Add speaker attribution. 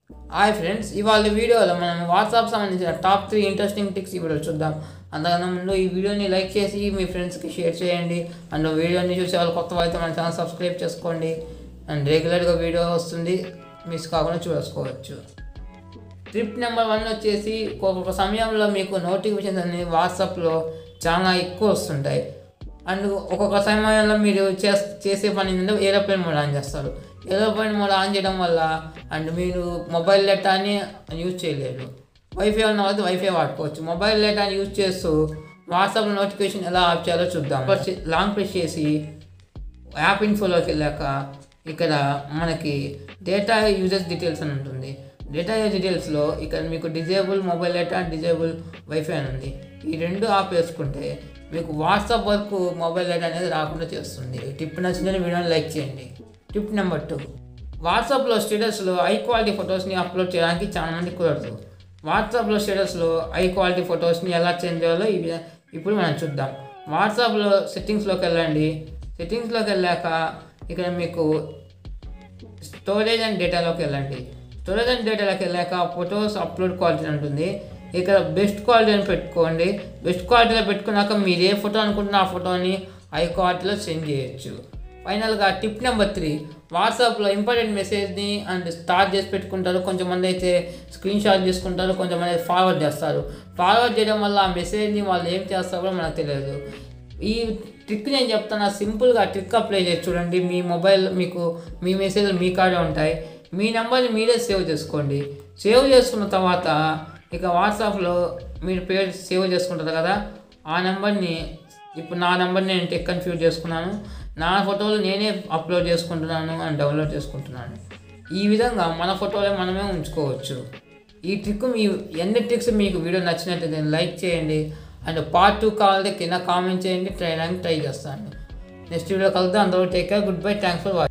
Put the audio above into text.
Speaker 1: hi friends ఇవాళ వీడియోలో మనం వాట్సాప్ సంబంధించిన టాప్ త్రీ ఇంట్రెస్టింగ్ టిక్స్ ఈ వీడియో చూద్దాం అంతకన్నా ముందు ఈ వీడియోని లైక్ చేసి మీ ఫ్రెండ్స్కి షేర్ చేయండి అండ్ వీడియోని చూసే వాళ్ళు కొత్త అయితే మన ఛానల్ సబ్స్క్రైబ్ చేసుకోండి అండ్ రెగ్యులర్గా వీడియో వస్తుంది మిస్ కాకుండా చూసుకోవచ్చు ట్రిప్ నెంబర్ వన్ వచ్చేసి ఒక్కొక్క సమయంలో మీకు నోటిఫికేషన్స్ అనేవి వాట్సాప్లో చాలా ఎక్కువ వస్తుంటాయి అండ్ ఒక్కొక్క సమయంలో మీరు చేస్ చేసే పని ఏంటంటే ఏరోప్లేన్ మోడ్ ఆన్ చేస్తారు ఏరోప్లేన్ మోడ్ ఆన్ చేయడం వల్ల అండ్ మీరు మొబైల్ డేటాని యూజ్ చేయలేరు వైఫై ఉన్న వాళ్ళు వైఫై వాడుకోవచ్చు మొబైల్ డేటాని యూజ్ చేస్తూ వాట్సాప్ నోటిఫికేషన్ ఎలా ఆఫ్ చేయాలో చూద్దాం ఫస్ట్ లాంగ్ ప్రెస్ చేసి యాప్ ఇన్ఫోలోకి వెళ్ళాక ఇక్కడ మనకి డేటా యూజర్స్ డీటెయిల్స్ అని ఉంటుంది డేటా యూజర్ డీటెయిల్స్లో ఇక్కడ మీకు disable mobile data disable WiFi అని ఉంది ఈ రెండు ఆఫ్ వేసుకుంటే మీకు వాట్సాప్ వరకు మొబైల్ డేటా అనేది రాకుండా చేస్తుంది టిప్ నచ్చిందని వీడియోని లైక్ చేయండి టిప్ నెంబర్ టూ వాట్సాప్లో స్టేటస్లో హై క్వాలిటీ ఫొటోస్ని అప్లోడ్ చేయడానికి చాలా మంది కుదరదు వాట్సాప్లో స్టేటస్లో హై క్వాలిటీ ఫొటోస్ని ఎలా చేంజ్ చేయాలో ఇవి ఇప్పుడు మనం చూద్దాం వాట్సాప్లో సెట్టింగ్స్లోకి వెళ్ళండి సెట్టింగ్స్లోకి వెళ్ళాక ఇక్కడ మీకు స్టోరేజ్ అండ్ డేటాలోకి వెళ్ళండి స్టోరేజ్ అండ్ డేటాలోకి వెళ్ళాక ఫొటోస్ అప్లోడ్ క్వాలిటీ అని ఉంటుంది ఇక్కడ బెస్ట్ క్వాలిటీ అని పెట్టుకోండి బెస్ట్ క్వాలిటీలో పెట్టుకున్నాక మీరు ఏ ఫోటో అనుకుంటున్న ఆ ఫోటోని హై క్వాలిటీలో సెండ్ చేయొచ్చు ఫైనల్గా టిప్ నెంబర్ త్రీ వాట్సాప్లో ఇంపార్టెంట్ మెసేజ్ని అండ్ స్టార్ట్ చేసి పెట్టుకుంటారు కొంతమంది అయితే స్క్రీన్ షాట్ తీసుకుంటారు కొంతమంది అయితే ఫార్వర్డ్ చేస్తారు ఫార్వర్డ్ చేయడం వల్ల ఆ మెసేజ్ని వాళ్ళు ఏం చేస్తారో మనకు తెలియదు ఈ ట్రిక్ నేను చెప్తాను సింపుల్గా ట్రిక్ అప్లై చేసి చూడండి మీ మొబైల్ మీకు మీ మెసేజ్లు మీ కాడే ఉంటాయి మీ నెంబర్ని మీరే సేవ్ చేసుకోండి సేవ్ చేసుకున్న తర్వాత ఇక వాట్సాప్లో మీరు పేరు సేవ్ చేసుకుంటారు కదా ఆ నెంబర్ని ఇప్పుడు నా నెంబర్ని నేను టెక్ కన్ఫ్యూజ్ చేసుకున్నాను నా ఫోటోలు నేనే అప్లోడ్ చేసుకుంటున్నాను అండ్ డౌన్లోడ్ చేసుకుంటున్నాను ఈ విధంగా మన ఫోటోలే మనమే ఉంచుకోవచ్చు ఈ ట్రిక్ మీ ఎన్ని ట్రిక్స్ మీకు వీడియో నచ్చినట్లయితే లైక్ చేయండి అండ్ పార్ట్ టూ కావాలంటే కింద కామెంట్ చేయండి ట్రై చేయడానికి ట్రై చేస్తాను నెక్స్ట్ వీడియో కలుద్దాం అందరూ take care good bye thanks for watching